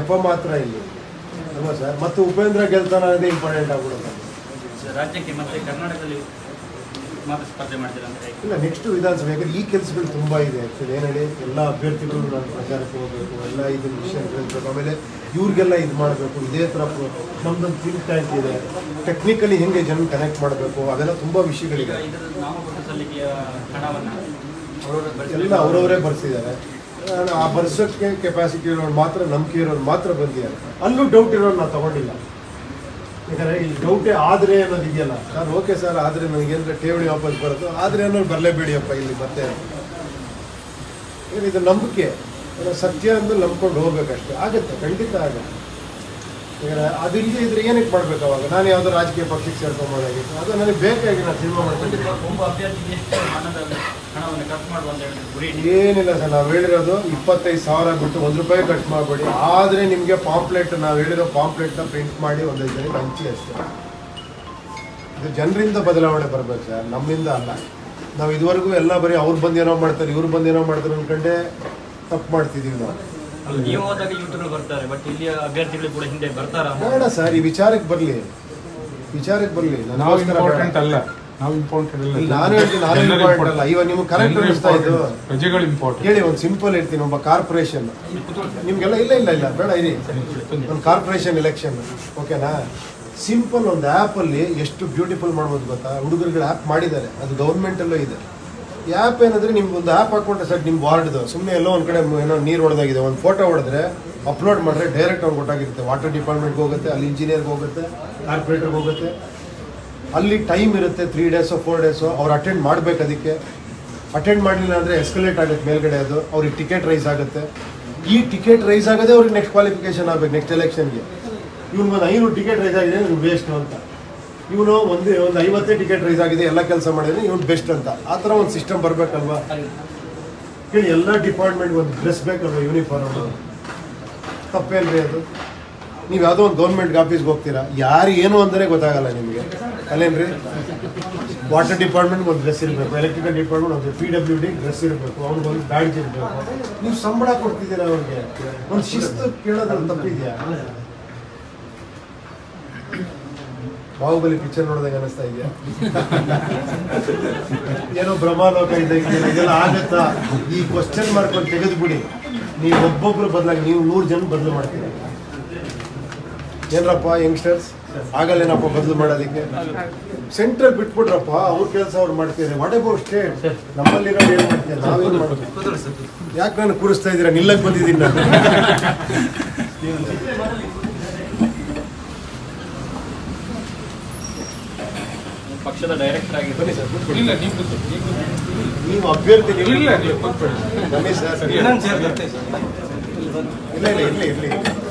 ನೆಪ ಮಾತ್ರ ಇಲ್ಲಿ ಅಲ್ವಾ ಸರ್ ಮತ್ತು ಉಪೇಂದ್ರ ಗೆಲ್ತಾನ ಅನ್ನೋದೇ ಇಂಪಾರ್ಟೆಂಟ್ ಆಗ್ಬಿಡುತ್ತೆ ರಾಜ್ಯಕ್ಕೆ ಮತ್ತೆ ಕರ್ನಾಟಕದಲ್ಲಿ ಮಾತ್ರ ಸ್ಪರ್ಧೆ ಮಾಡ್ತೀರಾ ಅಂತ ಹೇಗೆ? ಇಲ್ಲ ನೆಕ್ಸ್ಟ್ ವಿಧಾನಸಭೆ ಯಾಕಂದ್ರೆ ಈ ಕೆಲಸಗಳು ತುಂಬ ಇದೆ ಆ್ಯಕ್ಚುಲಿ ಏನು ಹೇಳಿ ಎಲ್ಲ ಅಭ್ಯರ್ಥಿಗಳು ನಾನು ಪ್ರಚಾರಕ್ಕೆ ಹೋಗಬೇಕು ಎಲ್ಲ ಇದನ್ನ ವಿಷಯ ಹೇಳ್ಬೇಕು ಆಮೇಲೆ ಇವ್ರಿಗೆಲ್ಲ ಇದು ಮಾಡಬೇಕು ಇದೇ ಥರ ಪ್ರೋ- ನಮ್ದೊಂದು ಥಿಂಕ್ ಟ್ಯಾಂಕ್ ಇದೆ ಟೆಕ್ನಿಕಲಿ ಹೆಂಗೆ ಜನ ಕನೆಕ್ಟ್ ಮಾಡಬೇಕು ಅದೆಲ್ಲ ತುಂಬ ಈಗ ವಿಷಯಗಳಿದೆ ಇದರ ನಾಮಪತ್ರ ಸಲ್ಲಿಕೆಯ ಹಣವನ್ನು ಅವರವರ ಎಲ್ಲ ಅವರವರೇ ಬರ್ಸಿದ್ದಾರೆ ಆ ಬರ್ಸೋಕ್ಕೆ ಕೆಪಾಸಿಟಿ ಇರೋರು ಮಾತ್ರ ನಂಬಿಕೆ ಇರೋರು ಮಾತ್ರ ಬಂದಿದ್ದಾರೆ ಅಲ್ಲೂ ಡೌಟ್ ಇರೋರು ನಾವು ತಗೊಂಡಿಲ್ಲ ಯಾಕಂದರೆ ಈ ಡೌಟೇ ಆದರೆ ಅನ್ನೋದು ಇದೆಯಲ್ಲ ಸರ್ ಓಕೆ ಸರ್ ಆದರೆ ನನಗೇನಾದ್ರೆ ಠೇವಣಿ ವಾಪಸ್ ಬರುತ್ತೋ ಆದರೆ ಅನ್ನೋರು ಬರಲೇಬೇಡಿಯಪ್ಪ ಇಲ್ಲಿ ಮತ್ತೆ ಏನು ಇದು ನಂಬಿಕೆ ಏನೋ ಸತ್ಯ ಅಂದು ನಂಬ್ಕೊಂಡು ಹೋಗ್ಬೇಕಷ್ಟೇ ಆಗುತ್ತೆ ಖಂಡಿತ ಆಗುತ್ತೆ ಈಗ ಅದು ಇಲ್ಲದೆ ಇದ್ರೆ ಏನಕ್ಕೆ ಮಾಡ್ಬೇಕು ಅವಾಗ ನಾನು ಯಾವುದೋ ರಾಜಕೀಯ ಪಕ್ಷಕ್ಕೆ ಸೇರ್ಕೊಂಬೋದಾಗಿತ್ತು ಅದು ನನಗೆ ಬೇಕಾಗಿ ನಾನು ಸಿನಿಮಾ ಮಾಡ್ಕೊಂಡಿದ್ದೀನಿ ಒಬ್ಬ ಅಭ್ಯರ್ಥಿಗೆ ಎಷ್ಟು ಹಣದ ಹಣವನ್ನು ಖರ್ಚು ಮಾಡುವಂತ ಹೇಳಿದ್ರೆ ಗುರಿ ಇಟ್ಟಿದ್ದೀರಿ? ಏನಿಲ್ಲ ಸರ್ ನಾವು ಹೇಳಿರೋದು ಇಪ್ಪತ್ತೈದು ಸಾವಿರ ಬಿಟ್ಟು ಒಂದು ರೂಪಾಯಿ ಖರ್ಚು ಮಾಡಬೇಡಿ ಆದರೆ ನಿಮಗೆ ಪಾಂಪ್ಲೆಟ್ ನಾವು ಹೇಳಿರೋ ಪಾಂಪ್ಲೆಟ್ನ ಪ್ರಿಂಟ್ ಮಾಡಿ ಒಂದೈದು ಜನಕ್ಕೆ ಹಂಚಿ ಅಷ್ಟೇ ಇದು ಜನರಿಂದ ಬದಲಾವಣೆ ಬರಬೇಕು ಸರ್ ನಮ್ಮಿಂದ ಅಲ್ಲ ನಾವು ಇದುವರೆಗೂ ಎಲ್ಲ ಬರೀ ಅವ್ರು ಬಂದು ಏನೋ ಮಾಡ್ತಾರೆ ಇವ್ರು ಬಂದು ಏನೋ ಮಾಡ್ತಾರೆ ಅಂದ್ಕೊಂಡೆ ತಪ್ಪು ಮಾಡ್ತಿದ್ದೀವಿ ನಾವು ನೀವು ಹೋದಾಗ ಯೂಟ್ಯೂಬ್ ಬರ್ತಾರೆ ಬಟ್ ಇಲ್ಲಿಯ ಅಭ್ಯರ್ಥಿಗಳು ಕೂಡ ಹಿಂದೆ ಬರ್ತಾರ ಬೇಡ ಸರ್ ಈ ವಿಚಾರಕ್ಕೆ ಬರಲಿ ವಿಚಾರಕ್ಕೆ ಬರಲಿ ನಾವು ಇಂಪಾರ್ಟೆಂಟ್ ಅಲ್ಲ ನಾವು ಇಂಪಾರ್ಟೆಂಟ್ ಅಲ್ಲ ನಾನು ಹೇಳ್ತೀನಿ ನಾನು ಎಲ್ಲರೂ ಇಂಪಾರ್ಟೆಂಟ್ important. ಅಲ್ಲ ಇವಾಗ ನಿಮ್ಗೆ ಕರೆಕ್ಟ್ ಎಲ್ಲರೂ ಅನಿಸ್ತಾ ಇದ್ದು important. ಪ್ರಜೆಗಳು ಇಂಪಾರ್ಟೆಂಟ್ ಕೇಳಿ ಒಂದು ಸಿಂಪಲ್ ಹೇಳ್ತೀನಿ ಒಬ್ಬ ಕಾರ್ಪೊರೇಷನ್ ನಿಮ್ಗೆಲ್ಲ ಇಲ್ಲ ಇಲ್ಲ ಇಲ್ಲ ಬೇಡ ಇರಿ ಒಂದು ಕಾರ್ಪೊರೇಷನ್ ಎಲೆಕ್ಷನ್ ಓಕೆನಾ ಸಿಂಪಲ್ ಒಂದು ಆ್ಯಪಲ್ಲಿ ಎಷ್ಟು ಬ್ಯೂಟಿಫುಲ್ ಮಾಡ್ಬೋದು ಗೊತ್ತಾ ಹುಡುಗರುಗಳು ಆ್ಯಪ್ ಮಾಡಿದ್ದಾರೆ ಅದು ಗೌರ್ಮೆಂಟಲ್ಲೂ ಇದೆ ಈ ಆ್ಯಪ್ ಏನಂದ್ರೆ ನಿಮ್ಗೆ ಒಂದು ಆ್ಯಪ್ ಹಾಕೊಂಡ್ರೆ ಸರ್ ನಿಮ್ಮ ವಾರ್ಡ್ದು ಸುಮ್ಮನೆ ಎಲ್ಲೋ ಒಂದು ಕಡೆ ಏನೋ ನೀರು ಹೊಡೆದಾಗಿದೆ ಒಂದು ಫೋಟೋ ಹೊಡೆದ್ರೆ ಅಪ್ಲೋಡ್ ಮಾಡಿದ್ರೆ ಡೈರೆಕ್ಟ್ ಅವ್ನು ಕೊಟ್ಟಾಗಿರುತ್ತೆ ವಾಟರ್ ಡಿಪಾರ್ಟ್ಮೆಂಟ್ಗೆ ಹೋಗುತ್ತೆ ಅಲ್ಲಿ ಇಂಜಿನಿಯರ್ಗೆ ಹೋಗುತ್ತೆ ಕಾರ್ಪೊರೇಟರ್ಗೆ ಹೋಗುತ್ತೆ ಅಲ್ಲಿ ಟೈಮ್ ಇರುತ್ತೆ ತ್ರೀ ಡೇಸೋ ಫೋರ್ ಡೇಸೋ ಅವ್ರು ಅಟೆಂಡ್ ಮಾಡ್ಬೇಕು ಅದಕ್ಕೆ ಅಟೆಂಡ್ ಮಾಡಲಿಲ್ಲ ಅಂದರೆ ಎಸ್ಕಲೇಟ್ ಆಗುತ್ತೆ ಮೇಲ್ಗಡೆ ಅದು ಅವ್ರಿಗೆ ಟಿಕೆಟ್ ರೈಸ್ ಆಗುತ್ತೆ ಈ ಟಿಕೆಟ್ ರೈಸ್ ಆಗೋದೇ ಅವ್ರಿಗೆ ನೆಕ್ಸ್ಟ್ ಕ್ವಾಲಿಫಿಕೇಶನ್ ಆಗಬೇಕು ನೆಕ್ಸ್ಟ್ ಎಲೆಕ್ಷನ್ಗೆ ಇವ್ನು ಒಂದು ಐನೂರು ಟಿಕೆಟ್ ರೈಸ್ ಆಗಿದೆ ಇವ್ನು ವೇಸ್ಟ್ ಅಂತ ಇವನು ಒಂದು ಒಂದು ಐವತ್ತೇ ಟಿಕೆಟ್ ರೈಸ್ ಆಗಿದೆ ಎಲ್ಲ ಕೆಲಸ ಮಾಡಿದ್ರೆ ಇವ್ನು ಬೆಸ್ಟ್ ಅಂತ ಆ ಥರ ಒಂದು ಸಿಸ್ಟಮ್ ಬರಬೇಕಲ್ವಾ ಹೇಳಿ ಎಲ್ಲ ಡಿಪಾರ್ಟ್ಮೆಂಟ್ಗೆ ಒಂದು ಡ್ರೆಸ್ ಬೇಕಲ್ವಾ ಯೂನಿಫಾರ್ಮ್ ತಪ್ಪೇನ್ರಿ ಅದು ನೀವು ಯಾವುದೋ ಒಂದು ಗೌರ್ಮೆಂಟ್ ಆಫೀಸ್ಗೆ ಹೋಗ್ತೀರಾ ಯಾರು ಏನು ಅಂದರೆ ಗೊತ್ತಾಗಲ್ಲ ನಿಮಗೆ ಅಲ್ಲೇನ್ರಿ ವಾಟರ್ ಡಿಪಾರ್ಟ್ಮೆಂಟ್ಗೆ ಒಂದು ಡ್ರೆಸ್ ಇರಬೇಕು ಎಲೆಕ್ಟ್ರಿಕಲ್ ಡಿಪಾರ್ಟ್ಮೆಂಟ್ ಒಂದು ಪಿ ಡಬ್ಲ್ಯೂ ಡಿ ಡ್ರೆಸ್ ಇರಬೇಕು ಅವ್ನಿಗೆ ಒಂದು ಬ್ಯಾಡ್ಜ್ ಇರಬೇಕು ನೀವು ಸಂಬಳ ಕೊಡ್ತಿದ್ದೀರಾ ಅವ್ರಿಗೆ ಒಂದು ಶಿಸ್ತು ಕೇಳೋದ್ರಲ್ಲಿ ತಪ್ಪಿದೆಯಾ ಬಾಹುಬಲಿ ಪಿಕ್ಚರ್ ನೋಡಿದಾಗ ಅನಿಸ್ತಾ ಇದೆಯಾ ಏನೋ ಬ್ರಹ್ಮಾಲೋಕ ಇದ್ದಂಗೆ ಇದೆಲ್ಲ ಆಗತ್ತಾ ಈ ಕ್ವಶನ್ ಮಾರ್ಕ್ ಒಂದು ತೆಗೆದುಬಿಡಿ ನೀವು ಒಬ್ಬೊಬ್ರು ಬದಲಾಗಿ ನೀವು ನೂರು ಜನ ಬದಲು ಮಾಡ್ತೀರಾ ಏನ್ರಪ್ಪ ಯಂಗ್ಸ್ಟರ್ಸ್ ಆಗಲ್ಲೇನಪ್ಪ ಬದಲು ಮಾಡೋದಕ್ಕೆ ಸೆಂಟ್ರಲ್ ಬಿಟ್ಬಿಟ್ರಪ್ಪ ಅವ್ರ ಕೆಲಸ ಅವ್ರು ಮಾಡ್ತಿದ್ದಾರೆ ವಾಟ್ ಅಬೌಟ್ ಸ್ಟೇಟ್ ನಮ್ಮಲ್ಲಿರೋ ಏನು ಮಾಡ್ತೀವಿ ನಾವೇನು ಮಾಡ್ತೀವಿ ಯಾಕೆ ನಾನು ಕೂರಿಸ್ತಾ ಇದ್ದೀರಾ ನಿಲ್ಲಕ್ಕೆ ಬಂದಿದ್ದೀನಿ ನಾನು ಪಕ್ಷದ ಡೈರೆಕ್ಟರ್ ಆಗಿ ಬನ್ನಿ ಸರ್ ಕೂತ್ಕೊಳ್ಳಿ. ಇಲ್ಲ ನೀವು ಕೂತ್ಕೊಳ್ಳಿ, ನೀವು ಕೂತ್ಕೊಳ್ಳಿ. ನೀವು ಅಭ್ಯರ್ಥಿ ನೀವು ಇಲ್ಲ ನೀವು ಕೂತ್ಕೊಳ್ಳಿ. ಬನ್ನಿ ಸರ್ ಇನ್ನೊಂದು ಸೇರ್ ಬರ್ತೆ ಇಲ್ಲ ಇಲ್ಲ ಇರ್ಲಿ ಇರ್ಲಿ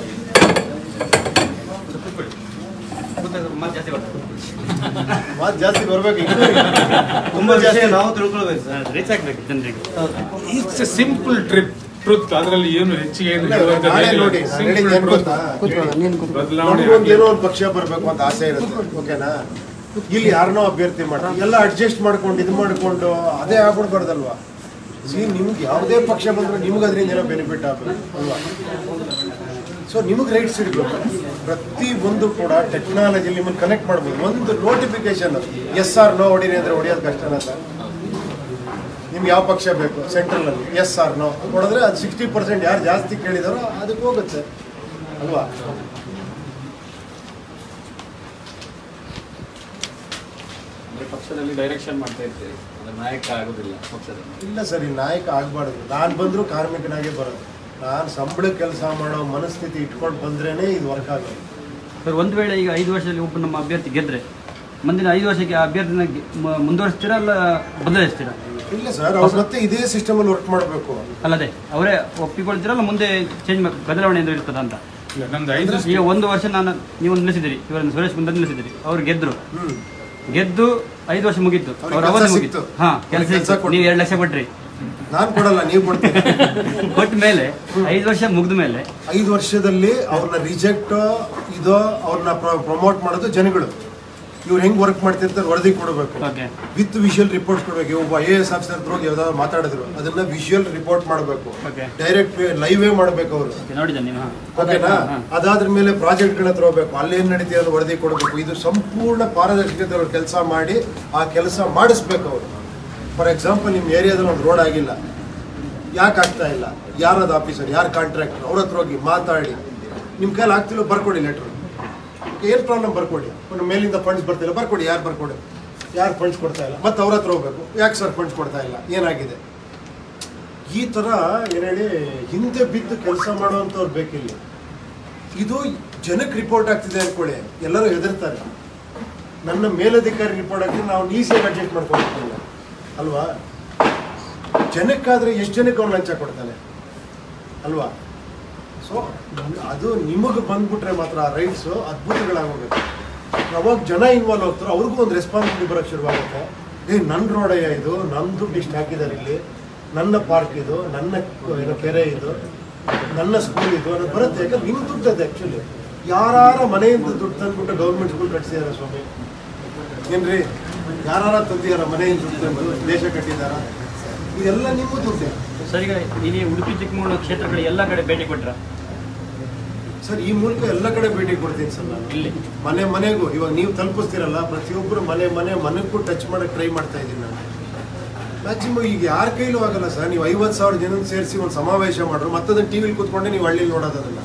ಮಾತು ಜಾಸ್ತಿ ಬರ್ತದೆ ಮಾತು ಜಾಸ್ತಿ ಬರ್ಬೇಕು ತುಂಬಾ ಜಾಸ್ತಿ ವಿಷಯ ನಾವು ತಿಳ್ಕೊಳ್ಬೇಕು ಸರ್ ರೀಚ್ ಆಗ್ಬೇಕು ಜನರಿಗೆ it's a simple trip truth ಅದರಲ್ಲಿ ಏನು ಹೆಚ್ಚಿಗೆ ಏನು ಇಲ್ಲ, ಹೇಳುವಂಥದ್ದು ನಾಳೆ ಏನಿಲ್ಲ. ನೋಡಿ ನಾನು Simple ಹೇಳಿದ್ದು ಏನು truth. ಗೊತ್ತಾ ಬದಲಾವಣೆ ನಮ್ಗೊಂದು ಏನೋ ಒಂದು ಪಕ್ಷ ಬರಬೇಕು ಅಂತ ಆಸೆ ಇರುತ್ತೆ ಓಕೆನಾ ಇಲ್ಲಿ ಯಾರನ್ನೋ ಅಭ್ಯರ್ಥಿ ಮಾಡ್ತಾರೆ ಎಲ್ಲ ಅಡ್ಜಸ್ಟ್ ಮಾಡ್ಕೊಂಡು ಇದು ಮಾಡ್ಕೊಂಡು ಅದೇ ಆಗ್ಬಿಡ್ಬಾರ್ದಲ್ವಾ ಸಿ ನಿಮ್ಗೆ ಯಾವುದೇ ಪಕ್ಷ ಬಂದ್ರೆ ನಿಮ್ಗೆ ಅದರಿಂದ ಏನೋ ಬೆನಿಫಿಟ್ ಆಗಬೇಕು ಅಲ್ವಾ ಸೊ ನಿಮಗೆ ರೈಟ್ಸ್ ಇರಬೇಕು ಪ್ರತಿ ಒಂದು ಕೂಡ ಟೆಕ್ನಾಲಜಿ ನಿಮ್ಮನ್ನು ಕನೆಕ್ಟ್ ಮಾಡ್ಬೋದು ಒಂದು ನೋಟಿಫಿಕೇಶನ್ ಎಸ್ ಆರ್ ನೋ ಹೊಡೀರಿ ಅಂದರೆ ಹೊಡೆಯೋದು ಕಷ್ಟನಾ ಸರ್ ನಿಮ್ಗೆ ಯಾವ ಪಕ್ಷ ಬೇಕು ಸೆಂಟ್ರಲಲ್ಲಿ ಎಸ್ ಆರ್ ನೋ ಹೊಡೆದ್ರೆ ಅದು ಸಿಕ್ಸ್ಟಿ ಪರ್ಸೆಂಟ್ ಯಾರು ಜಾಸ್ತಿ ಕೇಳಿದಾರೋ ಅದಕ್ಕೆ ಹೋಗುತ್ತೆ ಅಲ್ವಾ ಅಂದ್ರೆ ಪಕ್ಷದಲ್ಲಿ ಡೈರೆಕ್ಷನ್ ಮಾಡ್ತಾ ಇರ್ತೀರಿ ಅಂದ್ರೆ ನಾಯಕ ಆಗೋದಿಲ್ಲ ಪಕ್ಷದ ಇಲ್ಲ ಸರ್ ಈ ನಾಯಕ ಆಗಬಾರ್ದು ನಾನು ಬಂದರೂ ಕಾರ್ಮಿಕನಾಗೆ ಬರೋದು ನಾನು ಸಂಬಳ ಕೆಲಸ ಮಾಡೋ ಮನಸ್ಥಿತಿ ಇಟ್ಕೊಂಡು ಬಂದ್ರೇನೆ ಇದು ವರ್ಕ್ ಆಗೋದು ಸರ್ ಒಂದು ವೇಳೆ ಈಗ ಐದು ವರ್ಷದಲ್ಲಿ ಒಬ್ಬ ನಮ್ಮ ಅಭ್ಯರ್ಥಿ ಗೆದ್ರೆ ಮುಂದಿನ ಐದು ವರ್ಷಕ್ಕೆ ಆ ಅಭ್ಯರ್ಥಿನ ಗೆ- ಮ- ಮುಂದುವರಿಸ್ತೀರಾ ಅಲ್ಲ ಬದಲಾಯಿಸ್ತೀರಾ ಇಲ್ಲ ಸರ್ ಅವ್ರು ಮತ್ತೆ ಇದೇ ಸಿಸ್ಟಮಲ್ಲಿ ವರ್ಕ್ ಮಾಡಬೇಕು ಅಲ್ಲದೆ ಅವರೇ ಒಪ್ಪಿಕೊಳ್ತೀರಾ ಅಲ್ಲ ಮುಂದೆ ಚೇಂಜ್ ಬದಲಾವಣೆ ಏನಾದ್ರು ಇರ್ತದ ಅಂತ ಇಲ್ಲ ನಮ್ದು ಐದು ಈಗ ಒಂದು ವರ್ಷ ನಾನು ನೀವು ನಿಲ್ಲಿಸಿದಿರಿ ಇವರನ್ನು ಸುರೇಶ್ ಮುಂದೆ ನಿಲ್ಲಿಸಿದಿರಿ ಅವ್ರು ಗೆದ್ರು ಹ್ಮ್ ಗೆದ್ದು ಐದು ವರ್ಷ ಮುಗೀತು ಅವ್ರಿಗೆ ಅವ್ರ ಕೆಲ್ಸ ಅವಧಿ ಮುಗೀತು ಸಿಕ್ತು. ಹಾ ಅವ್ರಿಗೆ ಕೆಲಸ ಕೆಲ್ಸ ಕೊಟ್ರು. ನೀವು ಎರಡು ಲಕ್ಷ ಕೊಟ್ರಿ ನಾನು ಕೊಡಲ್ಲ ನೀವು ಕೊಡ್ತೀರಿ ಕೊಟ್ಟ ಮೇಲೆ ಐದು ವರ್ಷ ಮುಗಿದ ಮೇಲೆ ಐದು ವರ್ಷದಲ್ಲಿ ಅವ್ರನ್ನ ರಿಜೆಕ್ಟ್ ಇದೋ ಅವ್ರನ್ನ ಪ್ರಮೋಟ್ ಮಾಡೋದು ಜನಗಳು ಇವ್ರು ಹೆಂಗ್ ವರ್ಕ್ ಮಾಡ್ತಿರ್ತಾರೆ ವರದಿ ಕೊಡಬೇಕು ಓಕೆ ವಿತ್ ವಿಷುವಲ್ ರಿಪೋರ್ಟ್ ಕೊಡ್ಬೇಕು ಒಬ್ಬ ಐ ಎ ಎಸ್ ಆಫೀಸರ್ ಹೋಗಿ ಯಾವ್ದಾದ್ರು ಮಾತಾಡಿದ್ರು ಅದನ್ನ ವಿಷುವಲ್ ರಿಪೋರ್ಟ್ ಮಾಡಬೇಕು ಓಕೆ ಡೈರೆಕ್ಟ್ ಲೈವೇ ಮಾಡಬೇಕು ಅವರು ಓಕೆ ನೋಡಿದ್ದೇನೆ ನೀವು ಹಾಂ ಓಕೆನಾ ಅದಾದ್ರ ಮೇಲೆ ಪ್ರಾಜೆಕ್ಟ್ಗಳನ್ನ ತಗೋಬೇಕು ಅಲ್ಲಿ ಏನ್ ನಡೀತಿದೆ ಅನ್ನೋ ವರದಿ ಕೊಡಬೇಕು ಇದು ಸಂಪೂರ್ಣ ಪಾರದರ್ಶಕತೆ ಅವ್ರು ಕೆಲಸ ಮಾಡಿ ಆ ಕೆಲಸ ಮಾಡಿಸ್ಬೇಕು ಅವರು ಫಾರ್ ಎಕ್ಸಾಂಪಲ್ ನಿಮ್ಮ ಏರಿಯಾದಲ್ಲಿ ಒಂದು ರೋಡ್ ಆಗಿಲ್ಲ ಯಾಕೆ ಆಗ್ತಾ ಇಲ್ಲ ಯಾರದ ಆಫೀಸರ್ ಯಾರು ಕಾಂಟ್ರಾಕ್ಟರ್ ಅವ್ರ ಹತ್ರ ಹೋಗಿ ಮಾತಾಡಿ ನಿಮ್ಮ ಕೈಲಿ ಆಗ್ತಿಲ್ಲ ಬರ್ಕೊಡಿ ಲೆಟ್ರ್ ಏನು ಪ್ರಾಬ್ಲಮ್ ಬರ್ಕೊಡಿ ಒಂದು ಮೇಲಿಂದ ಫಂಡ್ಸ್ ಬರ್ತಿಲ್ಲ ಬರ್ಕೊಡಿ ಯಾರು ಬರ್ಕೊಡಿ ಯಾರು ಫಂಡ್ಸ್ ಕೊಡ್ತಾ ಇಲ್ಲ ಮತ್ತೆ ಅವ್ರ ಹತ್ರ ಹೋಗ್ಬೇಕು ಯಾಕೆ ಸರ್ ಫಂಡ್ಸ್ ಕೊಡ್ತಾ ಇಲ್ಲ ಏನಾಗಿದೆ ಈ ಥರ ಏನು ಹೇಳಿ ಹಿಂದೆ ಬಿದ್ದು ಕೆಲಸ ಮಾಡುವಂಥವ್ರು ಬೇಕಿಲ್ಲ ಇದು ಜನಕ್ಕೆ ರಿಪೋರ್ಟ್ ಆಗ್ತಿದೆ ಅನ್ಕೊಳ್ಳಿ ಎಲ್ಲರೂ ಹೆದರ್ತಾರೆ ನನ್ನ ಮೇಲಧಿಕಾರಿ ರಿಪೋರ್ಟ್ ಆಗ್ತಿದೆ ನಾವು ಈಸಿಯಾಗಿ ಅಡ್ಜಸ್ಟ್ ಮಾಡ್ಕೊಳ್ತೀವಿ ಅಲ್ವಾ ಜನಕ್ಕಾದ್ರೆ ಎಷ್ಟು ಜನಕ್ಕೆ ಅವ್ನು ಲಂಚ ಕೊಡ್ತಾನೆ ಅಲ್ವಾ ಸೊ ಅದು ನಿಮಗೆ ಬಂದ್ಬಿಟ್ರೆ ಮಾತ್ರ ಆ ರೈಟ್ಸು ಅದ್ಭುತಗಳಾಗೋಗುತ್ತೆ ಯಾವಾಗ ಜನ ಇನ್ವಾಲ್ವ್ ಆಗ್ತಾರೋ ಅವ್ರಿಗೂ ಒಂದು ರೆಸ್ಪಾನ್ಸಿಬಿಲಿಟಿ ಬರೋಕ್ಕೆ ಶುರುವಾಗುತ್ತೆ ಏ ನನ್ನ ರೋಡಯ್ಯ ಇದು ನನ್ನ ದುಡ್ಡು ಇಷ್ಟು ಹಾಕಿದ್ದಾರೆ ಇಲ್ಲಿ ನನ್ನ ಪಾರ್ಕ್ ಇದು ನನ್ನ ಏನೋ ಕೆರೆ ಇದು ನನ್ನ ಸ್ಕೂಲ್ ಇದು ಅನ್ನೋದು ಬರುತ್ತೆ ಯಾಕಂದ್ರೆ ನಿಮ್ಮ ದುಡ್ಡು ಅದು ಆ್ಯಕ್ಚುಲಿ ಯಾರ ಮನೆಯಿಂದ ದುಡ್ಡು ತಂದ್ಬಿಟ್ಟು ಗೌರ್ಮೆಂಟ್ ಸ್ಕೂಲ್ ಕಟ್ಸಿದ್ದಾರೆ ಸ್ವಾಮಿ ಏನ್ರಿ ಯಾರ ತಂದಿದಾರ ಮನೆಯಿಂದ ದುಡ್ಡು ತಂದು ದೇಶ ಕಟ್ಟಿದಾರ ಇದೆಲ್ಲ ನಿಮ್ಮ ದುಡ್ಡೇ ಸರ್ ಈಗ ಇಲ್ಲಿ ಉಡುಪಿ ಚಿಕ್ಕಮಗಳೂರು ಕ್ಷೇತ್ರಗಳು ಎಲ್ಲ ಕಡೆ ಭೇಟಿ ಕೊಟ್ರ ಸರ್ ಈ ಮೂಲಕ ಎಲ್ಲ ಕಡೆ ಭೇಟಿ ಕೊಡ್ತೀನಿ ಸರ್ ನಾನು ಇಲ್ಲಿ ಮನೆ ಮನೆಗೂ ಇವಾಗ ನೀವು ತಲುಪಿಸ್ತೀರಲ್ಲ ಪ್ರತಿಯೊಬ್ಬರು ಮನೆ ಮನೆ ಮನೆಗೂ ಟಚ್ ಮಾಡಕ್ಕೆ ಟ್ರೈ ಮಾಡ್ತಾ ಇದ್ದೀನಿ ನಾನು ಮ್ಯಾಕ್ಸಿಮಮ್ ಈಗ ಯಾರ ಕೈಲೂ ಆಗಲ್ಲ ಸರ್ ನೀವು ಐವತ್ತು ಸಾವಿರ ಜನ ಸೇರಿಸಿ ಒಂದು ಸಮಾವೇಶ ಮಾಡ್ರು ಮತ್ತದನ್ನ ಟಿ ವಿಲಿ ಕೂತ್ಕೊಂಡೆ ನೀವು ಹಳ್ಳಿಲಿ ನೋಡೋದು ಅದನ್ನ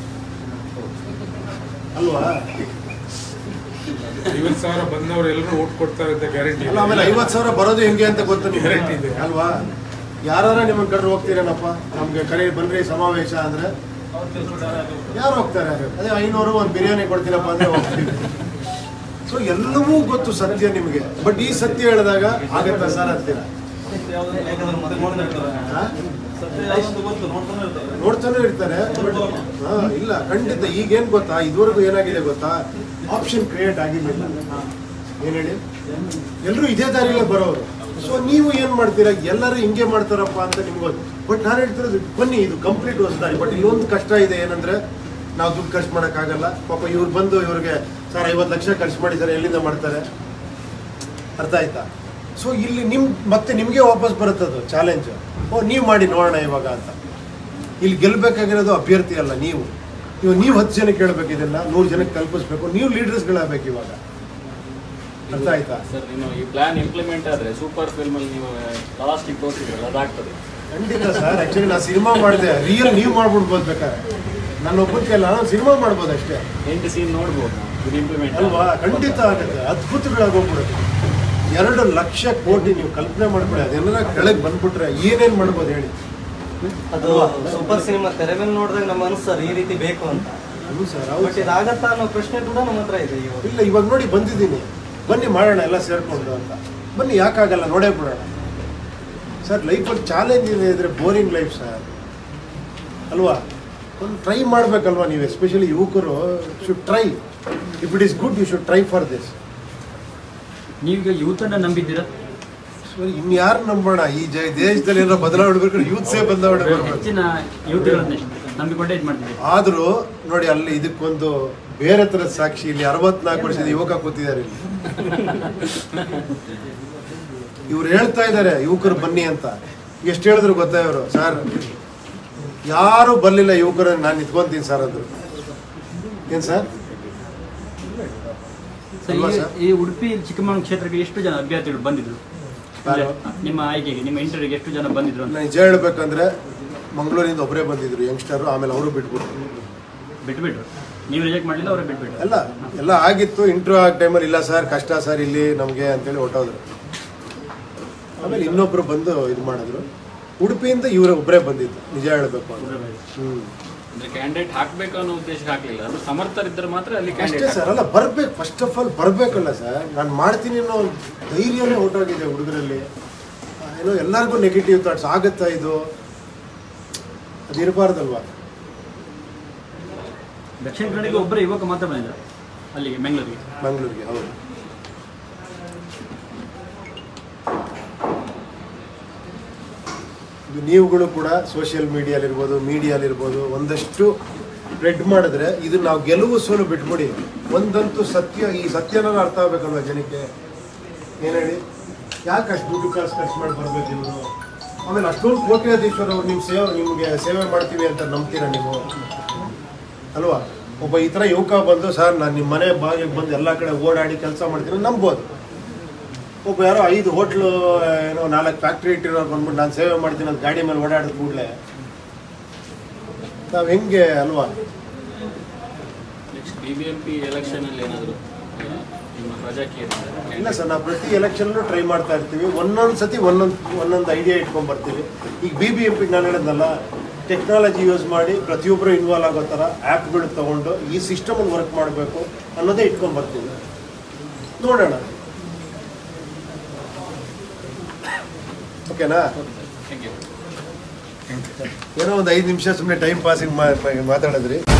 ಅಲ್ವಾ ಐವತ್ತು ಸಾವಿರ ಬಂದವರು ಎಲ್ಲರೂ ಓಟ್ ಕೊಡ್ತಾರೆ ಅಂತ ಗ್ಯಾರಂಟಿ ಅಲ್ಲ ಆಮೇಲೆ ಐವತ್ತು ಸಾವಿರ ಬರೋದು ಹೆಂಗೆ ಅಂತ ಗೊತ್ತು ನಿಮ್ಗೆ Correct ಇದೆ. ಅಲ್ವಾ ಯಾರಾರ ನಿಮಗೆ ಕಡೆ ಹೋಗ್ತೀರೇನಪ್ಪ ನಮ್ಗೆ ಕರೆ ಬನ್ರಿ ಸಮಾವೇಶ ಅಂದ್ರೆ ಯಾರು ಹೋಗ್ತಾರೆ ಅದೇ ಐನೂರು ಒಂದು ಬಿರಿಯಾನಿ ಕೊಡ್ತೀನಪ್ಪ ಅಂದ್ರೆ ಹೋಗ್ತೀವಿ ಸೊ ಎಲ್ಲವೂ ಗೊತ್ತು ಸತ್ಯ ನಿಮಗೆ ಬಟ್ ಈ ಸತ್ಯ ಹೇಳಿದಾಗ ಆಗತ್ತಾ ಸರ್ ಅಂತೀರಾ ಯಾಕಂದ್ರೆ ಮತ್ತೆ ನೋಡ್ತಾ ಇರ್ತಾರೆ. ಹಾ? ಸತ್ಯ ಯಾವ್ದು ಗೊತ್ತು ನೋಡ್ತಾನೆ ಇರ್ತಾರೆ. ನೋಡ್ತಾನೆ ಇರ್ತಾರೆ ಬಟ್ ಹಾ ಇಲ್ಲ ಖಂಡಿತ ಈಗೇನ್ ಗೊತ್ತಾ ಇದುವರೆಗೂ ಏನಾಗಿದೆ ಗೊತ್ತಾ ಆಪ್ಷನ್ ಕ್ರಿಯೇಟ್ ಆಗಿರ್ಲಿಲ್ಲ ಏನ್ ಹೇಳಿ ಎಲ್ಲರೂ ಇದೇ ದಾರಿಲೇ ಬರೋರು ಸೊ ನೀವು ಏನ್ ಮಾಡ್ತೀರಾ ಎಲ್ಲರೂ ಹಿಂಗೆ ಮಾಡ್ತಾರಪ್ಪ ಅಂತ ನಿಮ್ಗೆ ಬಟ್ ನಾನು ಹೇಳ್ತಿರೋದು ಬನ್ನಿ ಇದು ಕಂಪ್ಲೀಟ್ ಹೊಸದಾರಿ ಬಟ್ ಇಲ್ಲೊಂದು ಕಷ್ಟ ಇದೆ ಏನಂದ್ರೆ ನಾವು ದುಡ್ಡು ಖರ್ಚು ಮಾಡೋಕ್ಕಾಗಲ್ಲ ಪಾಪ ಇವ್ರು ಬಂದು ಇವ್ರಿಗೆ ಸರ್ ಐವತ್ತು ಲಕ್ಷ ಖರ್ಚು ಮಾಡಿದ್ದಾರೆ ಎಲ್ಲಿಂದ ಮಾಡ್ತಾರೆ ಅರ್ಥ ಆಯ್ತಾ ಸೊ ಇಲ್ಲಿ ನಿಮ್ ಮತ್ತೆ ನಿಮಗೆ ವಾಪಸ್ ಬರುತ್ತದು ಚಾಲೆಂಜ್ ಓ ನೀವು ಮಾಡಿ ನೋಡೋಣ ಇವಾಗ ಅಂತ ಇಲ್ಲಿ ಗೆಲ್ಬೇಕಾಗಿರೋದು ಅಭ್ಯರ್ಥಿ ಅಲ್ಲ ನೀವು ಇವಾಗ ನೀವು ಹತ್ತು ಜನಕ್ಕೆ ಹೇಳ್ಬೇಕು ಇದನ್ನ ನೂರು ಜನಕ್ಕೆ ತಲುಪಿಸ್ಬೇಕು ನೀವು ಲೀಡರ್ಸ್ಗಳಾಗಬೇಕು ಇವಾಗ ಅರ್ಥ ಆಯ್ತಾ ಸರ್ ನೀವು ಈ ಪ್ಲಾನ್ ಇಂಪ್ಲಿಮೆಂಟ್ ಆದ್ರೆ ಸೂಪರ್ ಫಿಲ್ಮ್ ಅಲ್ಲಿ ನೀವು ಲಾಸ್ಟ್ ತೋರಿಸಿದ್ರಲ್ಲ ಅದಾಗ್ತದೆ ಖಂಡಿತ ಸರ್ ಆಕ್ಚುಲಿ ನಾನು ಸಿನಿಮಾ ಮಾಡಿದೆ ರಿಯಲ್ ನೀವು ಮಾಡ್ಬಿಡ್ಬೋದು ಬೇಕಾದ್ರೆ ನನ್ನ ಒಬ್ಬಕ್ಕೆ ಅಲ್ಲ ನಾನು ಸಿನಿಮಾ ಮಾಡ್ಬೋದು ಅಷ್ಟೇ ಎಂಟು ಸೀನ್ ನೋಡ್ಬೋದು ಇದು ಇಂಪ್ಲಿಮೆಂಟ್ ಅಲ್ವಾ ಖಂಡಿತ ಆಗುತ್ತೆ ಅದ್ಭುತಗಳಾಗೋಗ್ಬಿಡುತ್ತೆ ಎರಡು ಲಕ್ಷ ಕೋಟಿ ನೀವು ಕಲ್ಪನೆ ಮಾಡ್ಬಿಡಿ ಅದೆಲ್ಲ ಕೆಳಗೆ ಬಂದ್ಬಿಟ್ರೆ ಏನೇನು ಮಾಡ್ಬೋದು ಹೇಳಿ ಅದು ಸೂಪರ್ ಸಿನಿಮಾ ತೆರೆ ಮೇಲೆ ನೋಡಿದಾಗ ನಮ್ಮ ಮನಸ್ಸು ಸರ್ ಈ ರೀತಿ ಬೇಕು ಅಂತ ಹೌದು ಸರ್ ಬಟ್ ಹೌದು ಇದಾಗತ್ತಾ ಅನ್ನೋ ಪ್ರಶ್ನೆ ಕೂಡ ನಮ್ಮ ಹತ್ರ ಇದೆ ಇವಾಗ ಇಲ್ಲ ಇವಾಗ ನೋಡಿ ಬಂದಿದ್ದೀನಿ ಬನ್ನಿ ಮಾಡೋಣ ಎಲ್ಲ ಸೇರ್ಕೊಂಡು ಅಂತ ಬನ್ನಿ ಯಾಕಾಗಲ್ಲ ನೋಡೇ ಬಿಡೋಣ ಸರ್ ಲೈಫಲ್ಲಿ ಚಾಲೆಂಜ್ ಇದೆ ಇದ್ರೆ ಬೋರಿಂಗ್ ಲೈಫ್ ಸರ್ ಅಲ್ವಾ ಒಂದು ಟ್ರೈ ಮಾಡಬೇಕಲ್ವಾ ನೀವು ಎಸ್ಪೆಷಲಿ ಯುವಕರು should try if it is good you should try for this ನೀವೀಗ ಯೂತನ್ನ ನಂಬಿದ್ದೀರಾ ಇನ್ಯಾರು ನಂಬೋಣ ಈ ಜ ದೇಶದಲ್ಲಿ ಏನೋ ಬದಲಾವಣೆ ಬೇಕು ಯೂತ್ಸೇ ಬದಲಾವಣೆ ಬರಬೇಕು ಹೆಚ್ಚಿನ ಯುವತಿಗಳನ್ನ ನಂಬಿಕೊಂಡೇ ಇದು ಮಾಡ್ತಿದ್ದೀವಿ ಆದರೂ ನೋಡಿ ಅಲ್ಲಿ ಇದಕ್ಕೊಂದು ಬೇರೆ ಥರದ ಸಾಕ್ಷಿ ಇಲ್ಲಿ ಅರವತ್ನಾಲ್ಕು ವರ್ಷದ ಯುವಕ ಕೂತಿದ್ದಾರೆ ಇಲ್ಲಿ ಇವ್ರು ಹೇಳ್ತಾ ಇದ್ದಾರೆ ಯುವಕರು ಬನ್ನಿ ಅಂತ ಎಷ್ಟು ಹೇಳಿದ್ರು ಗೊತ್ತಾ ಇವರು ಸರ್ ಯಾರು ಬರಲಿಲ್ಲ ಯುವಕರು ನಾನು ನಿಂತ್ಕೊಂತೀನಿ ಸರ್ ಅಂದ್ರು ಏನ್ ಸರ್ ಸರ್, ಅಲ್ವಾ ಈ- ಸರ್? ಈ ಉಡುಪಿ ಚಿಕ್ಕಮಗಳೂರು ಕ್ಷೇತ್ರಕ್ಕೆ ಎಷ್ಟು ಜನ ಅಭ್ಯರ್ಥಿಗಳು ಬಂದಿದ್ರು ಯಾರು? ನಿಮ್ಮ ಆಯ್ಕೆಗೆ ನಿಮ್ಮ ಇಂಟರ್ವ್ಯೂಗೆ ಎಷ್ಟು ಜನ ಬಂದಿದ್ರು ಅಂತ ನಿಜ ಹೇಳ್ಬೇಕಂದ್ರೆ ಮಂಗಳೂರಿಂದ ಒಬ್ಬರೇ ಬಂದಿದ್ರು ಯಂಗ್ಸ್ಟರ್ ಆಮೇಲೆ ಅವರು ಬಿಟ್ಬಿಟ್ರು ಬಿಟ್ಬಿಟ್ರು ನೀವು ರಿಜೆಕ್ಟ್ ಮಾಡಲಿಲ್ಲ ಅವರೇ ಬಿಟ್ಬಿಟ್ರು ಎಲ್ಲ ಎಲ್ಲ ಆಗಿತ್ತು ಇಂಟ್ರ್ಯೂ ಆಗ ಟೈಮಲ್ಲಿ ಇಲ್ಲ ಸರ್ ಕಷ್ಟ ಸರ್ ಇಲ್ಲಿ ನಮಗೆ ಅಂತೇಳಿ ಹೊಟ್ಟೋದ್ರು ಆಮೇಲೆ ಇನ್ನೊಬ್ರು ಬಂದು ಇದು ಮಾಡಿದ್ರು ಉಡುಪಿಯಿಂದ ಇವರು ಒಬ್ಬರೇ ಬಂದಿದ್ದು ನಿಜ ಹೇಳ್ಬೇಕು ಅಂದ್ರೆ ಹ್ಮ್ ಅಂದ್ರೆ ಕ್ಯಾಂಡಿಡೇಟ್ ಹಾಕ್ಬೇಕು ಅನ್ನೋ ಉದ್ದೇಶಕ್ಕೆ ಹಾಕ್ಲಿಲ್ಲ ಅದು ಸಮರ್ಥರಿದ್ದರೆ ಮಾತ್ರ ಅಲ್ಲಿ ಅಷ್ಟೇ ಕ್ಯಾಂಡಿಡೇಟ್ ಸರ್ ಅಲ್ಲ ಬರ್ಬೇಕು ಫಸ್ಟ್ ಆಫ್ ಆಲ್ ಬರಬೇಕಲ್ಲ ಸರ್ ನಾನು ಮಾಡ್ತೀನಿ ಅನ್ನೋ ಒಂದು ಧೈರ್ಯನೇ ಹೊರಟೋಗಿದೆ ಹುಡುಗರಲ್ಲಿ ಏನೋ ಎಲ್ಲರಿಗೂ ನೆಗೆಟಿವ್ ಥಾಟ್ಸ್ ಆಗುತ್ತಾ ಇದು ಅದಿರಬಾರ್ದಲ್ವಾ ದಕ್ಷಿಣ ಕನ್ನಡಕ್ಕೆ ಒಬ್ಬರ ಯುವಕ ಮಾತ್ರ ಬಂದಿದ್ರು ಅಲ್ಲಿಗೆ ಬೆಂಗಳೂರಿಗೆ ಮಂಗಳೂರಿಗೆ ಹೌದು ಇದು ನೀವುಗಳು ಕೂಡ ಸೋಷಿಯಲ್ ಮೀಡಿಯಾಲಿರ್ಬೋದು ಮೀಡಿಯಾಲಿರ್ಬೋದು ಒಂದಷ್ಟು ಸ್ಪ್ರೆಡ್ ಮಾಡಿದ್ರೆ ಇದು ನಾವು ಗೆಲುವು ಸೋಲು ಬಿಟ್ಬಿಡಿ ಒಂದಂತೂ ಸತ್ಯ ಈ ಸತ್ಯನ ಅರ್ಥ ಆಗ್ಬೇಕಲ್ವ ಜನಕ್ಕೆ ಏನು ಹೇಳಿ ಯಾಕೆ ಅಷ್ಟು ದುಡ್ಡು ಕಾಸು ಖರ್ಚು ಮಾಡಿ ಬರ್ಬೇಕು ಇವರು ಆಮೇಲೆ ಅಷ್ಟೊಂದು ಕೋಟ್ಯಾಧೀಶ್ವರ ಅವ್ರು ನಿಮ್ಮ ಸೇವೆ ನಿಮಗೆ ಸೇವೆ ಮಾಡ್ತೀವಿ ಅಂತ ನಂಬ್ತೀರಾ ನೀವು ಅಲ್ವಾ ಒಬ್ಬ ಈ ಥರ ಯುವಕ ಬಂದು ಸರ್ ನಾನು ನಿಮ್ಮ ಮನೆ ಬಾಗಿಲಿಗೆ ಬಂದು ಎಲ್ಲ ಕಡೆ ಓಡಾಡಿ ಕೆಲಸ ಮಾಡ್ತೀನಿ ನಂಬ್ಬೋದು ಒಬ್ಬ ಯಾರೋ ಐದು ಹೋಟ್ಲು ಏನೋ ನಾಲ್ಕು ಫ್ಯಾಕ್ಟ್ರಿ ಇಟ್ಟಿರೋರು ಬಂದ್ಬಿಟ್ಟು ನಾನು ಸೇವೆ ಮಾಡ್ತೀನಿ ಅಂತ ಗಾಡಿ ಮೇಲೆ ಓಡಾಡಿದ ಕೂಡಲೇ ನಾವು ಹೆಂಗೆ ಅಲ್ವಾ next B B M P ಎಲೆಕ್ಷನಲ್ಲಿ ಏನಾದರೂ ನಿಮ್ಮ ಪ್ರಜಾಕೀಯ ಇಲ್ಲ ಸರ್ ನಾವು ಪ್ರತಿ ಎಲೆಕ್ಷನ್ಲು ಟ್ರೈ ಮಾಡ್ತಾ ಇರ್ತೀವಿ ಒಂದೊಂದು ಸತಿ ಒಂದೊಂದು ಒಂದೊಂದು ಐಡಿಯಾ ಇಟ್ಕೊಂಡ್ ಬರ್ತೀವಿ ಈಗ ಬಿ ಬಿ ಎಂ ಪಿ ನಾನು ಹೇಳಿದ್ನಲ್ಲ ಟೆಕ್ನಾಲಜಿ ಯೂಸ್ ಮಾಡಿ ಪ್ರತಿಯೊಬ್ಬರು ಇನ್ವಾಲ್ವ್ ಆಗೋ ಥರ ಆ್ಯಪ್ಗಳು ತೊಗೊಂಡು ಈ ಸಿಸ್ಟಮಲ್ಲಿ ವರ್ಕ್ ಮಾಡಬೇಕು ಅನ್ನೋದೇ ಇಟ್ಕೊಂಡ್ ಬರ್ತೀವಿ ನೋಡೋಣ ಓಕೆನಾ ಥ್ಯಾಂಕ್ ಯು ಏನೋ ಒಂದು ಐದು ನಿಮಿಷ ಸುಮ್ಮನೆ ಟೈಮ್ ಪಾಸಿಂಗ್ ಮಾತಾಡಿದ್ರಿ